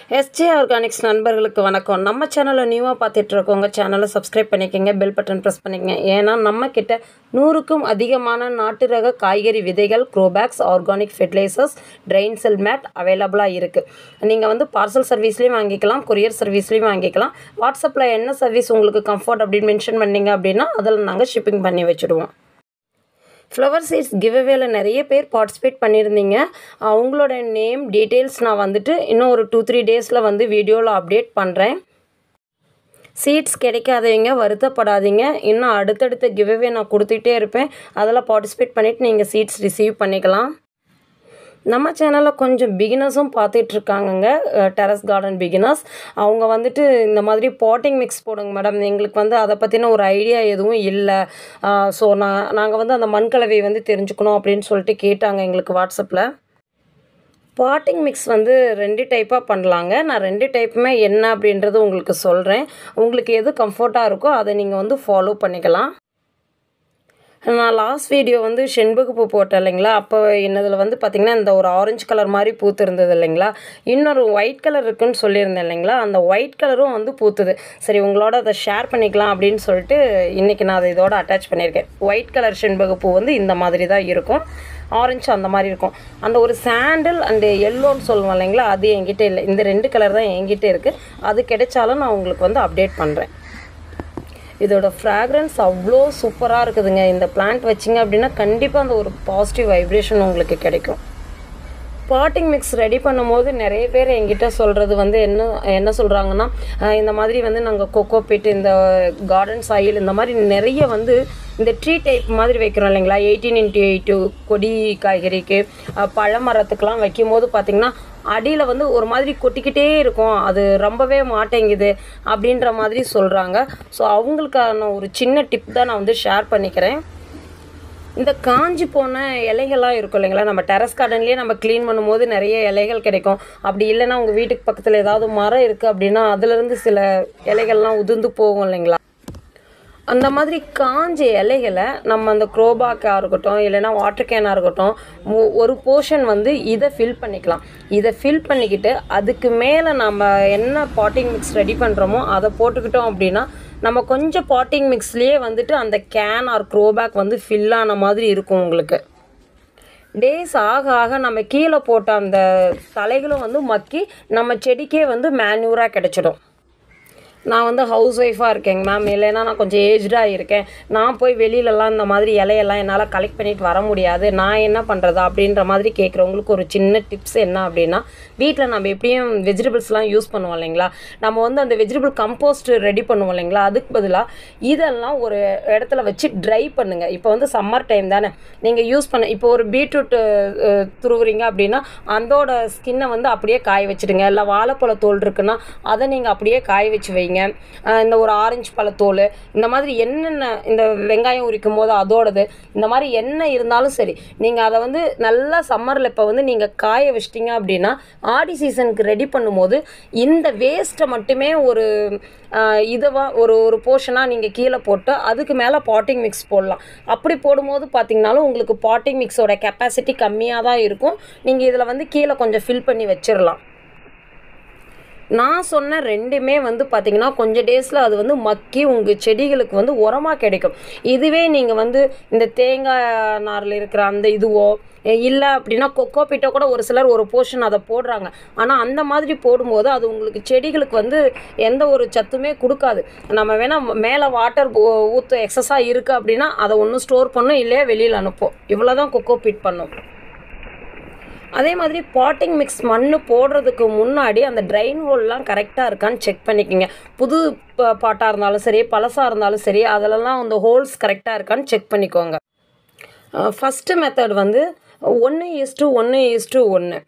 SJ organics நண்பர்களுக்கு வணக்கம் நம்ம சேனலை நியூவாக பார்த்துட்டு இருக்கவங்க சேனலை சப்ஸ்கிரைப் பண்ணிக்கங்க பெல் பட்டன் ப்ரெஸ் பண்ணிக்கங்க ஏன்னா நம்ம கிட்ட நூறுக்கும் அதிகமான நாட்டு ரக காய்கறி விதைகள் grow bags organic fertilisers drain cell mat அவைலபிளாக இருக்குது நீங்கள் வந்து பார்சல் சர்வீஸ்லேயும் வாங்கிக்கலாம் கொரியர் சர்வீஸ்லேயும் வாங்கிக்கலாம் வாட்ஸ்அப்பில் என்ன சர்வீஸ் உங்களுக்கு கம்ஃபர்ட் அப்படின்னு மென்ஷன் பண்ணீங்க அப்படின்னா அதில் நாங்கள் ஷிப்பிங் பண்ணி வச்சுடுவோம் ஃப்ளவர் சீட்ஸ் கிவ்அவேல நிறைய பேர் பார்ட்டிசிபேட் பண்ணியிருந்தீங்க அவங்களோட நேம் டீட்டெயில்ஸ் நான் வந்துட்டு இன்னும் ஒரு டூ த்ரீ டேஸில் வந்து வீடியோவில் அப்டேட் பண்ணுறேன் சீட்ஸ் கிடைக்காதவங்க வருத்தப்படாதீங்க இன்னும் அடுத்தடுத்த கிவ்அவே நான் கொடுத்துட்டே இருப்பேன் அதில் பார்ட்டிசிபேட் பண்ணிவிட்டு நீங்கள் சீட்ஸ் ரிசீவ் பண்ணிக்கலாம் நம்ம சேனலில் கொஞ்சம் பிகினர்ஸும் பார்த்துட்ருக்காங்கங்க டெரஸ் கார்டன் பிகினர்ஸ் அவங்க வந்துட்டு இந்த மாதிரி பாட்டிங் மிக்ஸ் போடுங்க மேடம் எங்களுக்கு வந்து அதை பற்றின ஒரு ஐடியா எதுவும் இல்லை ஸோ நான் நாங்கள் வந்து அந்த மண் கலவையை வந்து தெரிஞ்சுக்கணும் அப்படின்னு சொல்லிட்டு கேட்டாங்க எங்களுக்கு வாட்ஸ்அப்பில் பாட்டிங் மிக்ஸ் வந்து ரெண்டு டைப்பாக பண்ணலாங்க நான் ரெண்டு டைப்புமே என்ன அப்படின்றது உங்களுக்கு சொல்கிறேன் உங்களுக்கு எது கம்ஃபர்ட்டாக இருக்கோ அதை நீங்கள் வந்து ஃபாலோ பண்ணிக்கலாம் நான் லாஸ்ட் வீடியோ வந்து செண்பக பூ போட்டேன் இல்லைங்களா அப்போ என்னதில் வந்து பார்த்திங்கன்னா இந்த ஒரு ஆரஞ்சு கலர் மாதிரி பூத்து இருந்தது இல்லைங்களா இன்னொரு ஒயிட் கலர் இருக்குன்னு சொல்லியிருந்தேன் இல்லைங்களா அந்த ஒயிட் கலரும் வந்து பூத்துது சரி உங்களோட அதை ஷேர் பண்ணிக்கலாம் அப்படின்னு சொல்லிட்டு இன்றைக்கி நான் அதை இதோட அட்டாச் பண்ணியிருக்கேன் ஒயிட் கலர் செண்பக பூ வந்து இந்த மாதிரி தான் இருக்கும் ஆரஞ்சு அந்த மாதிரி இருக்கும் அந்த ஒரு சாண்டில் அண்டு எல்லோன்னு சொல்லுவோம் இல்லைங்களா அது என்கிட்ட இல்லை இந்த ரெண்டு கலர் தான் என்கிட்ட இருக்குது அது கிடைச்சாலும் நான் உங்களுக்கு வந்து அப்டேட் பண்ணுறேன் இதோட ஃப்ராக்ரன்ஸ் அவ்வளோ சூப்பராக இருக்குதுங்க இந்த பிளான்ட் வச்சிங்க அப்படின்னா கண்டிப்பாக அந்த ஒரு பாசிட்டிவ் வைப்ரேஷன் உங்களுக்கு கிடைக்கும் பாட்டிங் மிக்ஸ் ரெடி பண்ணும்போது நிறைய பேர் என்கிட்ட சொல்கிறது வந்து என்ன என்ன சொல்கிறாங்கன்னா இந்த மாதிரி வந்து நாங்கள் கொக்கோ பிட் இந்த கார்டன் சாயில் இந்த மாதிரி நிறைய வந்து இந்த ட்ரீ டைப் மாதிரி வைக்கிறோம் இல்லைங்களா எயிட்டீன் இன்ட்டு எயிட்டு கொடி காய்கறிக்கு பழ மரத்துக்கெலாம் வைக்கும் போது பார்த்திங்கன்னா அடியில் வந்து ஒரு மாதிரி கொட்டிக்கிட்டே இருக்கும் அது ரொம்பவே மாட்டேங்குது அப்படின்ற மாதிரி சொல்கிறாங்க ஸோ அவங்களுக்கான ஒரு சின்ன டிப் தான் நான் வந்து ஷேர் பண்ணிக்கிறேன் இந்த காஞ்சி போன இலைகள்லாம் இருக்கும் இல்லைங்களா நம்ம டெரஸ் கார்டன்லேயே நம்ம க்ளீன் பண்ணும்போது நிறைய இலைகள் கிடைக்கும் அப்படி இல்லைன்னா உங்கள் வீட்டுக்கு பக்கத்தில் ஏதாவது மரம் இருக்குது அப்படின்னா அதுலேருந்து சில இலைகள்லாம் உதிர்ந்து போகும் இல்லைங்களா அந்த மாதிரி காஞ்ச இலைகளை நம்ம அந்த க்ரோபாக்காக இருக்கட்டும் இல்லைன்னா வாட்டர் கேனாக இருக்கட்டும் ஒரு போர்ஷன் வந்து இதை ஃபில் பண்ணிக்கலாம் இதை ஃபில் பண்ணிக்கிட்டு அதுக்கு மேலே நம்ம என்ன பாட்டிங் மிக்ஸ் ரெடி பண்ணுறோமோ அதை போட்டுக்கிட்டோம் அப்படின்னா நம்ம கொஞ்சம் பாட்டிங் மிக்ஸ்லேயே வந்துட்டு அந்த கேன் ஆர் க்ரோபேக் வந்து ஃபில் ஆன மாதிரி இருக்கும் உங்களுக்கு டேஸ் ஆக ஆக நம்ம கீழே போட்ட அந்த தலைகளும் வந்து மக்கி நம்ம செடிக்கே வந்து மேன்யூராக கிடச்சிடும் நான் வந்து ஹவுஸ் ஒய்ஃபாக இருக்கேங்க மேம் இல்லைன்னா நான் கொஞ்சம் ஏஜ்டாக இருக்கேன் நான் போய் வெளியிலலாம் இந்த மாதிரி இலையெல்லாம் என்னால் கலெக்ட் பண்ணிட்டு வர முடியாது நான் என்ன பண்ணுறது அப்படின்ற மாதிரி கேட்குறவங்களுக்கு ஒரு சின்ன டிப்ஸ் என்ன அப்படின்னா வீட்டில் நம்ம எப்படியும் வெஜிடபிள்ஸ்லாம் யூஸ் பண்ணுவோம் இல்லைங்களா நம்ம வந்து அந்த வெஜிடபிள் கம்போஸ்ட் ரெடி பண்ணுவோம் இல்லைங்களா அதுக்கு பதிலாக இதெல்லாம் ஒரு இடத்துல வச்சு ட்ரை பண்ணுங்கள் இப்போ வந்து சம்மர் டைம் தானே நீங்கள் யூஸ் பண்ண இப்போ ஒரு பீட்ரூட் துருவுறீங்க அப்படின்னா அதோட ஸ்கின்னை வந்து அப்படியே காய வச்சுடுங்க இல்லை வாழைப்பழ தோல் இருக்குன்னா அதை நீங்கள் அப்படியே காய வச்சு வைங்க இந்த ஒரு ஆரஞ்சு பழத்தோல் இந்த மாதிரி என்னென்ன இந்த வெங்காயம் உரிக்கும் போது அதோடது இந்த மாதிரி என்ன இருந்தாலும் சரி நீங்கள் அதை வந்து நல்லா சம்மரில் இப்போ வந்து நீங்கள் காய வச்சிட்டிங்க அப்படின்னா ஆடி சீசனுக்கு ரெடி பண்ணும்போது இந்த வேஸ்ட்டை மட்டுமே ஒரு இதுவாக ஒரு ஒரு போர்ஷனாக நீங்கள் கீழே போட்டு அதுக்கு மேலே பாட்டிங் மிக்ஸ் போடலாம் அப்படி போடும்போது பார்த்தீங்கனாலும் உங்களுக்கு பாட்டிங் மிக்ஸோட கெப்பாசிட்டி கம்மியாக தான் இருக்கும் நீங்கள் இதில் வந்து கீழே கொஞ்சம் ஃபில் பண்ணி வச்சிடலாம் நான் சொன்ன ரெண்டுமே வந்து பார்த்திங்கன்னா கொஞ்சம் டேஸில் அது வந்து மக்கி உங்கள் செடிகளுக்கு வந்து உரமாக கிடைக்கும் இதுவே நீங்கள் வந்து இந்த தேங்காய் நாரில் இருக்கிற அந்த இதுவோ இல்லை அப்படின்னா கொக்கோ பிட்டோ கூட ஒரு சிலர் ஒரு போர்ஷன் அதை போடுறாங்க ஆனால் அந்த மாதிரி போடும்போது அது உங்களுக்கு செடிகளுக்கு வந்து எந்த ஒரு சத்துமே கொடுக்காது நம்ம வேணால் மேலே வாட்டர் ஊற்ற எக்ஸஸாக இருக்குது அப்படின்னா அதை ஒன்றும் ஸ்டோர் பண்ணும் இல்லையா வெளியில் அனுப்போம் இவ்வளோ தான் கொக்கோ பிட் பண்ணும் அதே மாதிரி பாட்டிங் மிக்ஸ் மண் போடுறதுக்கு முன்னாடி அந்த ட்ரைன் ஹோல்லாம் கரெக்டாக இருக்கான்னு செக் பண்ணிக்கோங்க புது பாட்டாக இருந்தாலும் சரி பழசாக இருந்தாலும் சரி அதிலலாம் அந்த ஹோல்ஸ் கரெக்டாக இருக்கான்னு செக் பண்ணிக்கோங்க ஃபஸ்ட்டு மெத்தட் வந்து ஒன்று இஸ்டு ஒன்று இஸ்டு ஒன்று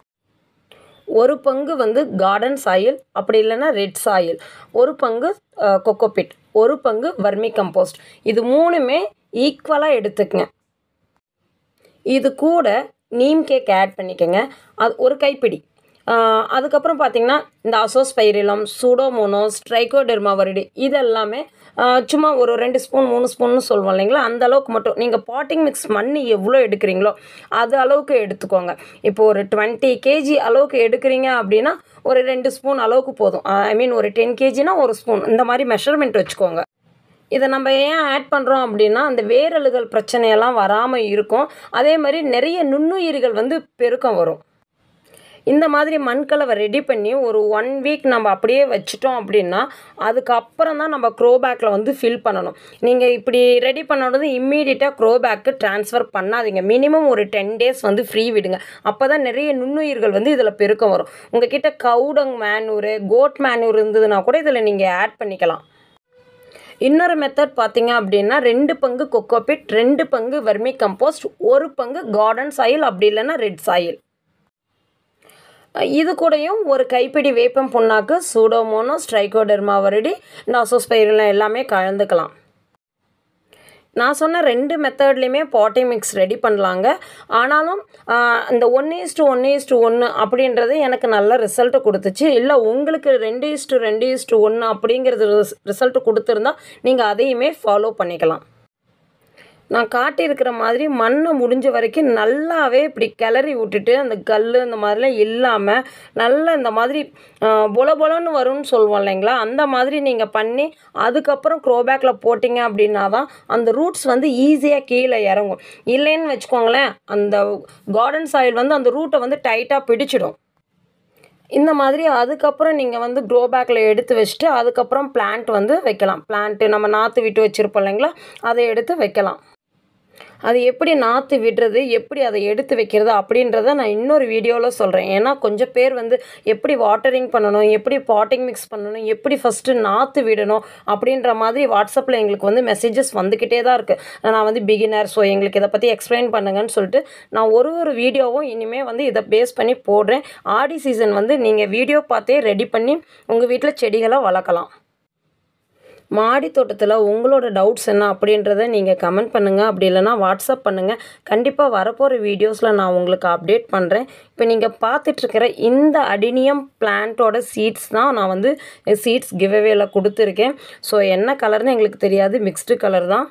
ஒரு பங்கு வந்து கார்டன் சாயில் அப்படி இல்லைன்னா ரெட் சாயில் ஒரு பங்கு கொக்கோபிட் ஒரு பங்கு வர்மி கம்போஸ்ட் இது மூணுமே ஈக்குவலாக எடுத்துக்கங்க இது கூட நீம் கேக் ஆட் பண்ணிக்கோங்க அது ஒரு கைப்பிடி அதுக்கப்புறம் பார்த்திங்கன்னா இந்த அசோஸ்பைரிலம் சூடோமோனோஸ் ட்ரைகோடெர்மாவரிடி இதெல்லாமே சும்மா ஒரு ரெண்டு ஸ்பூன் மூணு ஸ்பூன்னு சொல்லுவோம் இல்லைங்களா அந்த அளவுக்கு மட்டும் நீங்கள் பாட்டிங் மிக்ஸ் மண் எவ்வளோ எடுக்கிறீங்களோ அது அளவுக்கு எடுத்துக்கோங்க இப்போ ஒரு டுவெண்ட்டி கேஜி அளவுக்கு எடுக்கிறீங்க அப்படின்னா ஒரு ரெண்டு ஸ்பூன் அளவுக்கு போதும் ஐ மீன் ஒரு டென் கேஜினா ஒரு ஸ்பூன் இந்த மாதிரி மெஷர்மெண்ட் வச்சுக்கோங்க இதை நம்ம ஏன் ஆட் பண்ணுறோம் அப்படின்னா அந்த வேரலுகள் பிரச்சனையெல்லாம் வராமல் இருக்கும் அதே மாதிரி நிறைய நுண்ணுயிர்கள் வந்து பெருக்கம் வரும் இந்த மாதிரி மண்கலவை ரெடி பண்ணி ஒரு ஒன் வீக் நம்ம அப்படியே வச்சிட்டோம் அப்படின்னா அதுக்கப்புறம் தான் நம்ம க்ரோ பேக்கில் வந்து ஃபில் பண்ணணும் நீங்கள் இப்படி ரெடி பண்ணது இம்மீடியட்டாக க்ரோ பேக்கு ட்ரான்ஸ்ஃபர் பண்ணாதீங்க மினிமம் ஒரு டென் டேஸ் வந்து ஃப்ரீ விடுங்க அப்போ தான் நிறைய நுண்ணுயிர்கள் வந்து இதில் பெருக்கம் வரும் உங்ககிட்ட கவுடங் மேனூரு கோட் மேனூர் இருந்ததுன்னா கூட இதில் நீங்கள் ஆட் பண்ணிக்கலாம் இன்னொரு மெத்தட் பார்த்தீங்க அப்படின்னா ரெண்டு பங்கு கொக்கோபிட் ரெண்டு பங்கு வெர்மி கம்போஸ்ட் ஒரு பங்கு கார்டன் சாயில் அப்படி இல்லைன்னா ரெட் சாயில் இது கூடயும் ஒரு கைப்பிடி வேப்பம் புண்ணாக்கு சூடோமோனோ ஸ்ட்ரைகோடெர்மாவரடி நாசோஸ்பைரிலாம் எல்லாமே கலந்துக்கலாம் நான் சொன்ன ரெண்டு மெத்தட்லேயுமே பாட்டி மிக்ஸ் ரெடி பண்ணலாங்க ஆனாலும் இந்த ஒன் ஈஸ்ட்டு ஒன் ஈஸ்ட்டு ஒன்று அப்படின்றது எனக்கு நல்ல ரிசல்ட்டு கொடுத்துச்சு இல்லை உங்களுக்கு ரெண்டு ஈஸ்ட்டு ரெண்டு ஈஸ்ட்டு ஒன்று அப்படிங்கிறது ரிசல்ட்டு கொடுத்துருந்தா நீங்கள் அதையுமே ஃபாலோ பண்ணிக்கலாம் நான் காட்டியிருக்கிற மாதிரி மண்ணை முடிஞ்ச வரைக்கும் நல்லாவே இப்படி கிளறி விட்டுட்டு அந்த கல் இந்த மாதிரிலாம் இல்லாமல் நல்லா இந்த மாதிரி பொல பொலன்னு வரும்னு சொல்லுவோம் இல்லைங்களா அந்த மாதிரி நீங்கள் பண்ணி அதுக்கப்புறம் க்ரோபேக்கில் போட்டிங்க அப்படின்னா தான் அந்த ரூட்ஸ் வந்து ஈஸியாக கீழே இறங்கும் இல்லைன்னு வச்சுக்கோங்களேன் அந்த கார்டன் சாயில் வந்து அந்த ரூட்டை வந்து டைட்டாக பிடிச்சிடும் இந்த மாதிரி அதுக்கப்புறம் நீங்கள் வந்து க்ரோ பேக்கில் எடுத்து வச்சுட்டு அதுக்கப்புறம் பிளான்ட் வந்து வைக்கலாம் பிளான்ட்டு நம்ம நாற்று விட்டு வச்சுருப்போம் இல்லைங்களா அதை எடுத்து வைக்கலாம் அது எப்படி நாற்று விடுறது எப்படி அதை எடுத்து வைக்கிறது அப்படின்றத நான் இன்னொரு வீடியோவில் சொல்கிறேன் ஏன்னா கொஞ்சம் பேர் வந்து எப்படி வாட்டரிங் பண்ணணும் எப்படி பாட்டிங் மிக்ஸ் பண்ணணும் எப்படி ஃபஸ்ட்டு நாற்று விடணும் அப்படின்ற மாதிரி வாட்ஸ்அப்பில் எங்களுக்கு வந்து மெசேஜஸ் வந்துக்கிட்டே தான் இருக்குது நான் வந்து பிகினர் ஸோ எங்களுக்கு இதை பற்றி எக்ஸ்பிளைன் பண்ணுங்கன்னு சொல்லிட்டு நான் ஒரு ஒரு வீடியோவும் இனிமேல் வந்து இதை பேஸ் பண்ணி போடுறேன் ஆடி சீசன் வந்து நீங்கள் வீடியோ பார்த்தே ரெடி பண்ணி உங்கள் வீட்டில் செடிகளை வளர்க்கலாம் மாடி தோட்டத்தில் உங்களோட டவுட்ஸ் என்ன அப்படின்றத நீங்கள் கமெண்ட் பண்ணுங்கள் அப்படி இல்லைனா வாட்ஸ்அப் பண்ணுங்கள் கண்டிப்பாக வரப்போகிற வீடியோஸில் நான் உங்களுக்கு அப்டேட் பண்ணுறேன் இப்போ நீங்கள் பார்த்துட்ருக்கிற இந்த அடினியம் பிளான்ட்டோட சீட்ஸ் தான் நான் வந்து சீட்ஸ் கிவ்அவேல கொடுத்துருக்கேன் ஸோ என்ன கலர்னு எங்களுக்கு தெரியாது மிக்ஸ்டு கலர் தான்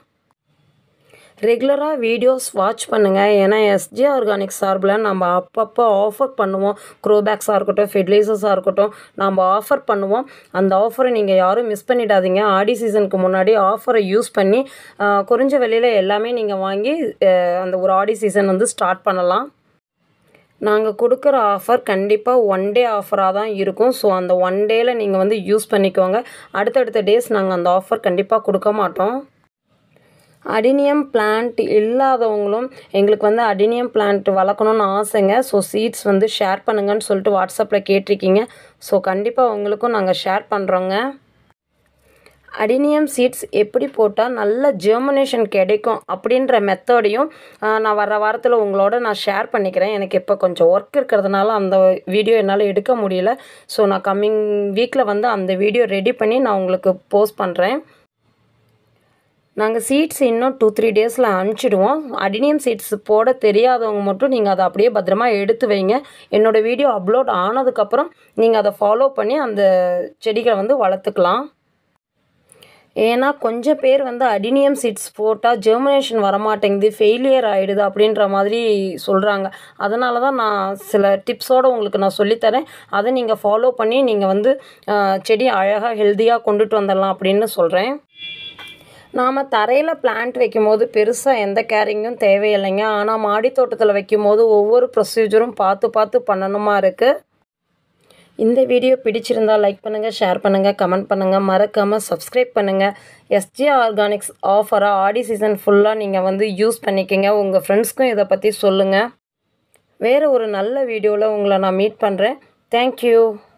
ரெகுலராக வீடியோஸ் வாட்ச் பண்ணுங்கள் ஏன்னா எஸ்ஜே ஆர்கானிக் சார்பில் நம்ம அப்பப்போ ஆஃபர் பண்ணுவோம் க்ரோபேக்ஸாக இருக்கட்டும் ஃபெர்டிலைசர்ஸாக இருக்கட்டும் நம்ம ஆஃபர் பண்ணுவோம் அந்த ஆஃபரை நீங்கள் யாரும் மிஸ் பண்ணிடாதீங்க ஆடி சீசனுக்கு முன்னாடி ஆஃபரை யூஸ் பண்ணி குறைஞ்ச விலையில் எல்லாமே நீங்கள் வாங்கி அந்த ஒரு ஆடி சீசன் வந்து ஸ்டார்ட் பண்ணலாம் நாங்கள் கொடுக்குற ஆஃபர் கண்டிப்பாக ஒன் டே ஆஃபராக தான் இருக்கும் ஸோ அந்த ஒன் டேயில் நீங்கள் வந்து யூஸ் பண்ணிக்கோங்க அடுத்தடுத்த டேஸ் நாங்கள் அந்த ஆஃபர் கண்டிப்பாக கொடுக்க மாட்டோம் அடினியம் பிளான்ட் இல்லாதவங்களும் எங்களுக்கு வந்து அடினியம் பிளான்ட் வளர்க்கணும்னு ஆசைங்க ஸோ சீட்ஸ் வந்து ஷேர் பண்ணுங்கன்னு சொல்லிட்டு வாட்ஸ்அப்பில் கேட்டிருக்கீங்க ஸோ கண்டிப்பாக உங்களுக்கும் நாங்கள் ஷேர் பண்ணுறோங்க அடினியம் சீட்ஸ் எப்படி போட்டால் நல்ல ஜெர்மினேஷன் கிடைக்கும் அப்படின்ற மெத்தடையும் நான் வர வாரத்தில் உங்களோட நான் ஷேர் பண்ணிக்கிறேன் எனக்கு இப்போ கொஞ்சம் ஒர்க் இருக்கிறதுனால அந்த வீடியோ என்னால் எடுக்க முடியல ஸோ நான் கம்மிங் வீக்கில் வந்து அந்த வீடியோ ரெடி பண்ணி நான் உங்களுக்கு போஸ்ட் பண்ணுறேன் நாங்கள் சீட்ஸ் இன்னும் டூ த்ரீ டேஸில் அனுப்பிச்சிடுவோம் அடினியம் சீட்ஸ் போட தெரியாதவங்க மட்டும் நீங்கள் அதை அப்படியே பத்திரமா எடுத்து வைங்க என்னோடய வீடியோ அப்லோட் ஆனதுக்கப்புறம் நீங்கள் அதை ஃபாலோ பண்ணி அந்த செடிகளை வந்து வளர்த்துக்கலாம் ஏன்னா கொஞ்சம் பேர் வந்து அடினியம் சீட்ஸ் போட்டால் ஜெர்மினேஷன் வரமாட்டேங்குது ஃபெயிலியர் ஆகிடுது அப்படின்ற மாதிரி சொல்கிறாங்க அதனால தான் நான் சில டிப்ஸோடு உங்களுக்கு நான் சொல்லித்தரேன் அதை நீங்கள் ஃபாலோ பண்ணி நீங்கள் வந்து செடி அழகாக ஹெல்த்தியாக கொண்டுட்டு வந்துடலாம் அப்படின்னு சொல்கிறேன் நாம் தரையில் பிளான்ட் வைக்கும்போது பெருசாக எந்த கேரிங்கும் தேவையில்லைங்க ஆனால் மாடி தோட்டத்தில் வைக்கும்போது ஒவ்வொரு ப்ரொசீஜரும் பார்த்து பார்த்து பண்ணணுமா இருக்குது இந்த வீடியோ பிடிச்சிருந்தால் லைக் பண்ணுங்கள் ஷேர் பண்ணுங்கள் கமெண்ட் பண்ணுங்கள் மறக்காமல் சப்ஸ்கிரைப் பண்ணுங்கள் எஸ்ஜே ஆர்கானிக்ஸ் ஆஃபராக ஆடி சீசன் ஃபுல்லாக நீங்கள் வந்து யூஸ் பண்ணிக்கோங்க உங்கள் ஃப்ரெண்ட்ஸ்க்கும் இதை பற்றி சொல்லுங்கள் வேறு ஒரு நல்ல வீடியோவில் உங்களை நான் மீட் பண்ணுறேன் தேங்க்யூ